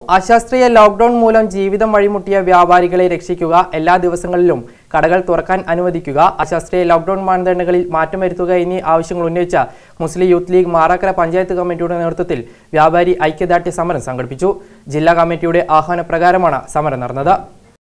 അശാസ്ത്രീയ lockdown മൂലം ജീവിതം വഴിമുട്ടിയ വ്യാപാരികളെ രക്ഷിക്കുക എല്ലാ ദിവസങ്ങളിലും കടകൾ തുറക്കാൻ അനുവദിക്കുക അശാസ്ത്രീയ ലോക്ക്ഡൌൺ മാനദണ്ഡങ്ങളിൽ മാറ്റം വരുത്തുക എന്നീ ആവശ്യങ്ങൾ ഉന്നയിച്ച Muslim youth league Marakkara panchayat കമ്മിറ്റിയുടെ നേതൃത്വത്തിൽ വ്യാപാരി ഐക്യദാർഢ്യ സമരം സംഘടിപ്പിച്ചു ജില്ലാ കമ്മിറ്റിയുടെ ആഹ്വാനപ്രകാരമാണ് സമരം നടന്നത്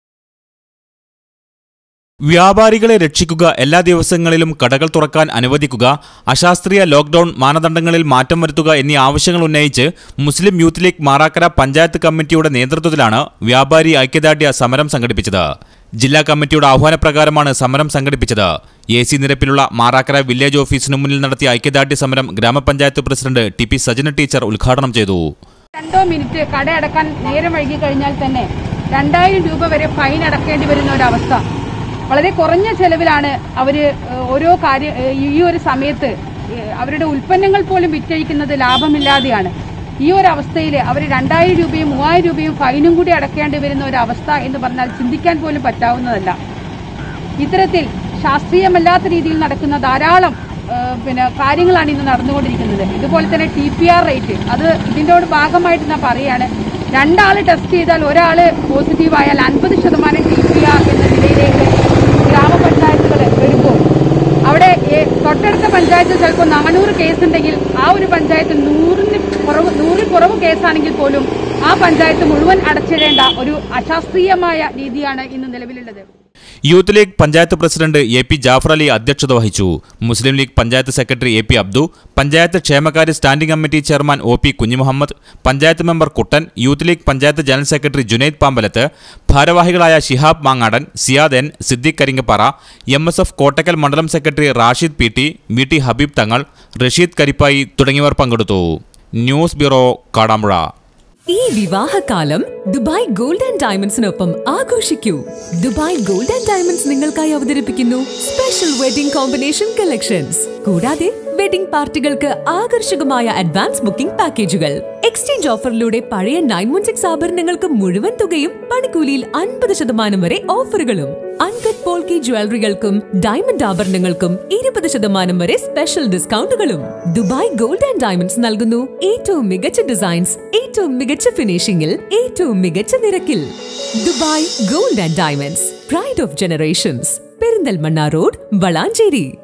വ്യാപാരികളെ രക്ഷിക്കുക എല്ലാ ദിവസങ്ങളിലും കടകൾ തുറക്കാൻ അനുവദിക്കുക അശാസ്ത്രീയ ലോക്ക്ഡൌൺ മാനദണ്ഡങ്ങളിൽ മാറ്റം വരുത്തുക എന്നീ ആവശ്യങ്ങൾ ഉന്നയിച്ച് Muslim youth league Marakkara panchayat കമ്മിറ്റിയുടെ നേതൃത്വത്തിലാണ് വ്യാപാരി ഐക്യദാർഢ്യ സമരം സംഘടിപ്പിച്ചത് ജില്ലാ കമ്മിറ്റിയുടെ ആഹ്വാനപ്രകാരമാണ് സമരം സംഘടിപ്പിച്ചത് എ സി നിരപ്പിലുള്ള മാറാക്കര വില്ലേജ് ഓഫീസിനു മുന്നിൽ നടത്തിയ ഐക്യദാർഢ്യ സമരം ഗ്രാമപഞ്ചായത്ത് president T P Sajana teacher ഉദ്ഘാടനം ചെയ്തു രണ്ടോ മിനിറ്റ് കട അടക്കാൻ നേരം വൈകി കഴിഞ്ഞാൽ തന്നെ രണ്ടായിരം രൂപ വരെ ഫൈൻ അടക്കേണ്ടി വരുന്ന ഒരവസ്ഥ വളരെ കുറഞ്ഞ ചെലവിലാണ് അവര് ഏഹ്, ഓരോ കാര്യ ഏഹ്, ഈ ഒരു സമയത്ത് ഏഹ്, അവരുടെ ഉൽപ്പന്നങ്ങൾ പോലും വിറ്റഴിക്കുന്നത് ലാഭമില്ലാതെയാണ് ഈ ഒരു അവസ്ഥയിൽ അവർ രണ്ടായിരം രൂപയും മൂവായിരം രൂപയും ഫൈനും കൂടി അടക്കേണ്ടി വരുന്ന ഒരു അവസ്ഥ എന്ന് പറഞ്ഞാൽ ചിന്തിക്കാൻ പോലും പറ്റാവുന്നതല്ല ഇത്തരത്തിൽ ശാസ്ത്രീയമല്ലാത്ത രീതിയിൽ നടക്കുന്ന ധാരാളം ആ, പിന്നെ കാര്യങ്ങളാണ് ഇന്ന് നടന്നുകൊണ്ടിരിക്കുന്നത് ഇതുപോലെ തന്നെ ടി പി ആർ റേറ്റ് അത് ഇതിൻ്റെയോട് ഭാഗമായിട്ട് ഞാൻ പറയാണ് രണ്ടാൾ ടെസ്റ്റ് ചെയ്താൽ ഒരാൾ പോസിറ്റീവ് ആയാൽ അൻപത് ശതമാനം ടി പി ആർ എന്ന നിലയിലേക്ക് ഗ്രാമപഞ്ചായത്തുകൾ വരുമ്പോൾ അവിടെ ഏ- തൊട്ടടുത്ത പഞ്ചായത്തിൽ ചിലപ്പോൾ നാനൂറ് കേസ് ഉണ്ടെങ്കിൽ ആ ഒരു പഞ്ചായത്ത് നൂറിന് കുറവ് നൂറിൽ കുറവ് കേസാണെങ്കിൽ പോലും ആ പഞ്ചായത്ത് മുഴുവൻ അടച്ചിടേണ്ട ഒരു അശാസ്ത്രീയമായ രീതിയാണ് ഇന്ന് നിലവിലുള്ളത് youth league panchayat president A P Jafar Ali അധ്യക്ഷത വഹിച്ചു Muslim league panchayat secretary A P Abdu panchayat ക്ഷേമകാര്യ standing committee chairman O P Kunjimuhammad panchayat member Kuttan youth league panchayat general secretary Junaid Pambalath ഭാരവാഹികളായ Shihab Mangadan Siyad N Siddique Karinkappara M S F Kottakkal മണ്ഡലം secretary Rashid P T V T Habeeb Thangal Rasheed Karippayi തുടങ്ങിയവർ പങ്കെടുത്തു ന്യൂസ് ബ്യൂറോ കാടാമ്പുഴ ഈ വിവാഹകാലം Dubai gold and ഡയമണ്ട്സിനൊപ്പം ആഘോഷിക്കൂ ദുബായ് ഗോൾഡ് ആൻഡ് ഡയമണ്ട്സ് നിങ്ങൾക്കായി അവതരിപ്പിക്കുന്നു സ്പെഷ്യൽ വെഡിംഗ് കോമ്പിനേഷൻ കളക്ഷൻസ് കൂടാതെ വെഡിംഗ് പാർട്ടികൾക്ക് ആകർഷകമായ അഡ്വാൻസ് ബുക്കിംഗ് പാക്കേജുകൾ എക്സ്ചേഞ്ച് ഓഫറിലൂടെ പഴയ നയൻ വൺ സിക്സ് ആഭരണങ്ങൾക്ക് മുഴുവൻ തുകയും പണിക്കൂലിയിൽ അൻപത് ശതമാനം വരെ ഓഫറുകളും അൺകട്ട് പോൾക്കി ജ്വല്ലറികൾക്കും ഡയമണ്ട് ആഭരണങ്ങൾക്കും ഇരുപത് ശതമാനം വരെ സ്പെഷ്യൽ ഡിസ്കൗണ്ടുകളും ദുബായ് ഗോൾഡ് ആൻഡ് ഡയമണ്ട്സ് നൽകുന്നു ഏറ്റവും മികച്ച ഡിസൈൻസ് ഏറ്റവും മികച്ച ഫിനിഷിംഗിൽ ഏറ്റവും മികച്ച നിരക്കിൽ Dubai gold and diamonds pride of generations Perinthalmanna road Valanchery